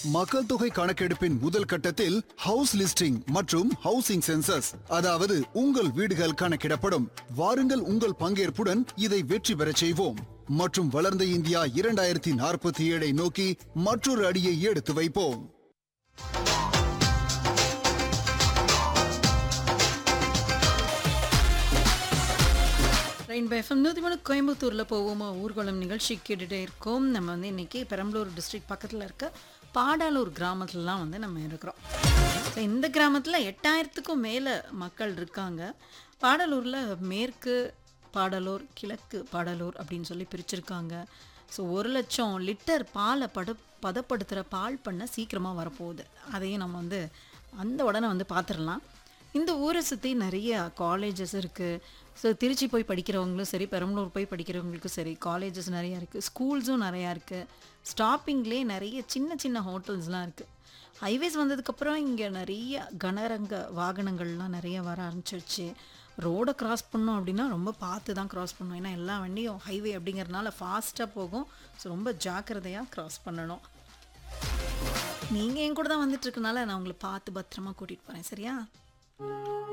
மக்கள் தொகை கணக்கெடுப்பின் முதல் கட்டத்தில் ஹவுஸ் லிஸ்டிங் மற்றும் ஹவுசிங் சென்சஸ் அதாவது உங்கள் வீடுகள் கணக்கிடப்படும் வாருங்கள் உங்கள் பங்கேற்புடன் இதை வெற்றி பெறச் செய்வோம் மற்றும் வளர்ந்த இந்தியா இரண்டாயிரத்தி நாற்பத்தி ஏழை நோக்கி மற்றொரு அடியை எடுத்து வைப்போம் ரெயின்போ எஃப்எம் நூற்றி மூணு கோயம்புத்தூரில் போவோமா ஊர்வலம் நிகழ்ச்சி கேட்டுகிட்டே இருக்கோம் நம்ம வந்து இன்றைக்கி பெரம்பலூர் டிஸ்ட்ரிக்ட் பக்கத்தில் இருக்க பாடாலூர் கிராமத்துலலாம் வந்து நம்ம இருக்கிறோம் ஸோ இந்த கிராமத்தில் எட்டாயிரத்துக்கும் மேலே மக்கள் இருக்காங்க பாடலூரில் மேற்கு பாடலூர் கிழக்கு பாடலூர் அப்படின்னு சொல்லி பிரிச்சிருக்காங்க ஸோ ஒரு லட்சம் லிட்டர் பாலை பட பதப்படுத்துகிற பால் பண்ண சீக்கிரமாக வரப்போகுது அதையும் நம்ம வந்து அந்த உடனே வந்து பார்த்துடலாம் இந்த ஊரை சுற்றி நிறைய காலேஜஸ் இருக்குது ஸோ திருச்சி போய் படிக்கிறவங்களும் சரி பெரம்பலூர் போய் படிக்கிறவங்களுக்கும் சரி காலேஜஸ் நிறையா இருக்குது ஸ்கூல்ஸும் நிறையா இருக்குது ஸ்டாப்பிங்லேயே நிறைய சின்ன சின்ன ஹோட்டல்ஸ்லாம் இருக்குது ஹைவேஸ் வந்ததுக்கப்புறம் இங்கே நிறைய கனரங்க வாகனங்கள்லாம் நிறைய வர ஆரம்பிச்சிருச்சு ரோடை கிராஸ் பண்ணோம் அப்படின்னா ரொம்ப பார்த்து தான் கிராஸ் பண்ணணும் ஏன்னா எல்லா வண்டியும் ஹைவே அப்படிங்கிறதுனால ஃபாஸ்ட்டாக போகும் ஸோ ரொம்ப ஜாக்கிரதையாக கிராஸ் பண்ணணும் நீங்கள் என் கூட தான் வந்துட்டு இருக்கனால நான் உங்களை பார்த்து பத்திரமா கூட்டிகிட்டு போகிறேன் சரியா